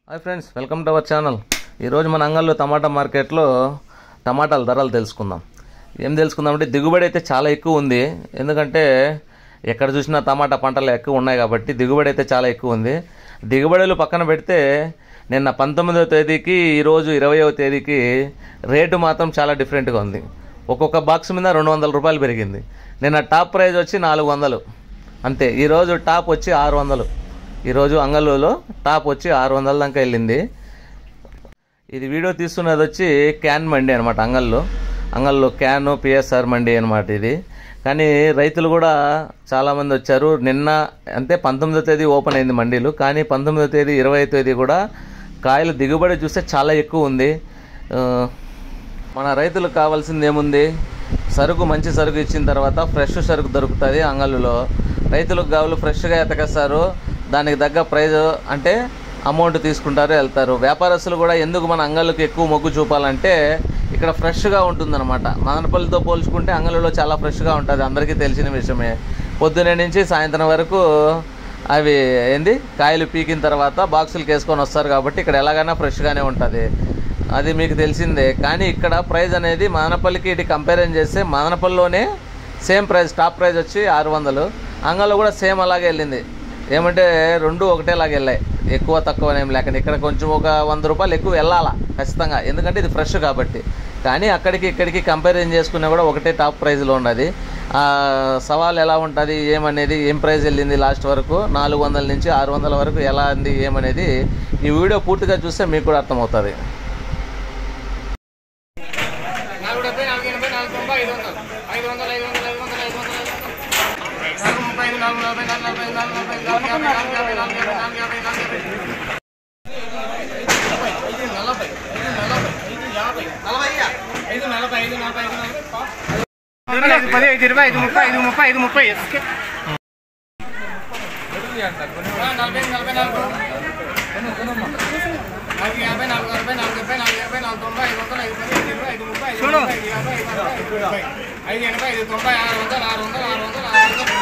hi friends welcome to our channel ఈరోజు మన అంగల్లో టమాటా మార్కెట్లో టమాటాల ధరలు తెలుసుకుందాం ఏం తెలుసుకుందామంటే దిగుబడి అయితే చాలా ఎక్కువ ఉంది ఎందుకంటే ఎక్కడ చూసినా టమాటా పంటలు ఎక్కువ ఉన్నాయి కాబట్టి దిగుబడి అయితే చాలా ఎక్కువ ఉంది దిగుబడులు పక్కన పెడితే నిన్న పంతొమ్మిదవ తేదీకి ఈరోజు ఇరవయవ తేదీకి రేటు మాత్రం చాలా డిఫరెంట్గా ఉంది ఒక్కొక్క బాక్స్ మీద రెండు వందల రూపాయలు పెరిగింది నిన్న టాప్ ప్రైస్ వచ్చి నాలుగు వందలు అంతే ఈరోజు టాప్ వచ్చి ఆరు వందలు ఈరోజు అంగళ్ళులో టాప్ వచ్చి ఆరు వందల దాకా వెళ్ళింది ఇది వీడియో తీస్తున్నది వచ్చి క్యాన్ మండి అనమాట అంగల్లో అంగల్లో క్యాన్ పిఎస్ఆర్ మండి అనమాట ఇది కానీ రైతులు కూడా చాలామంది వచ్చారు నిన్న అంటే పంతొమ్మిదో తేదీ ఓపెన్ అయింది మండీలు కానీ పంతొమ్మిదో తేదీ ఇరవై తేదీ కూడా కాయలు దిగుబడి చూస్తే చాలా ఎక్కువ ఉంది ఆ, మన రైతులకు కావాల్సింది ఏముంది సరుకు మంచి సరుకు ఇచ్చిన తర్వాత ఫ్రెష్ సరుకు దొరుకుతుంది అంగళ్ళులో రైతులకు కావాలి ఫ్రెష్గా ఎతకేస్తారు దానికి తగ్గ ప్రైజ్ అంటే అమౌంట్ తీసుకుంటారు వెళ్తారు వ్యాపారస్తులు కూడా ఎందుకు మన అంగళ్ళకి ఎక్కువ మొగ్గు చూపాలంటే ఇక్కడ ఫ్రెష్గా ఉంటుందన్నమాట మదనపల్లితో పోల్చుకుంటే అంగళ్ళలో చాలా ఫ్రెష్గా ఉంటుంది అందరికీ తెలిసిన విషయమే పొద్దునే నుంచి సాయంత్రం వరకు అవి ఏంది కాయలు పీకిన తర్వాత బాక్సులకు వేసుకొని వస్తారు కాబట్టి ఇక్కడ ఎలాగైనా ఫ్రెష్గానే ఉంటుంది అది మీకు తెలిసిందే కానీ ఇక్కడ ప్రైస్ అనేది మదనపల్లికి ఇటు కంపారిజన్ చేస్తే మదనపల్లిలోనే సేమ్ ప్రైస్ టాప్ ప్రైస్ వచ్చి ఆరు వందలు అంగల్లో కూడా సేమ్ అలాగే వెళ్ళింది ఏమంటే రెండు ఒకటేలాగా వెళ్ళాయి ఎక్కువ తక్కువ ఏం లేకుండా ఇక్కడ కొంచెం ఒక వంద రూపాయలు ఎక్కువ వెళ్ళాలా ఖచ్చితంగా ఎందుకంటే ఇది ఫ్రెష్ కాబట్టి కానీ అక్కడికి ఇక్కడికి కంపారిజన్ చేసుకున్నా కూడా ఒకటే టాప్ ప్రైస్లో ఉన్నది ఆ, సవాల్ ఎలా ఉంటుంది ఏమనేది ఏం ప్రైస్ వెళ్ళింది లాస్ట్ వరకు నాలుగు వందల నుంచి ఆరు వందల వరకు ఎలా ఉంది ఏమనేది ఈ వీడియో పూర్తిగా చూస్తే మీకు కూడా అర్థమవుతుంది నాలుగు డెబ్బై నాలుగు ఎనభై నాలుగు తొంభై ఐదు వందలు ఐదు వందలు ఐదు వందలు ఐదు వందలు ఐదు వందలు ఐదు వందలు నాలుగు ముప్పై ఐదు నాలుగు నలభై నాలుగు నలభై ఐదు నాలుగు నలభై ఐదు నాలుగు యాభై నాలుగు యాభై నాలుగు యాభై నాలుగు యాభై నాలుగు యాభై ఐదు నలభై ఐదు నలభై ఐదు యాభై నలభై ఐదు నలభై ఐదు నలభై ఐదు నలభై ఐదు పది ఐదు ఇరవై ఐదు ముప్పై ఐదు ముప్పై ఐదు ముప్పై నలభై నలభై నాలుగు నాలుగు యాభై నాలుగు అరవై నాలుగు డెబ్బై నాలుగు ఎనభై నాలుగు తొంభై ఐదు వందలు ఐదు పది ఐదు ఇరవై ఐదు ముప్పై ఐదు నలభై ఐదు యాభై ఐదు అరవై ఐదు డెబ్బై ఐదు ఎనభై ఐదు తొంభై ఆరు వందలు ఆరు వందలు ఆరు వందలు ఆరు వందలు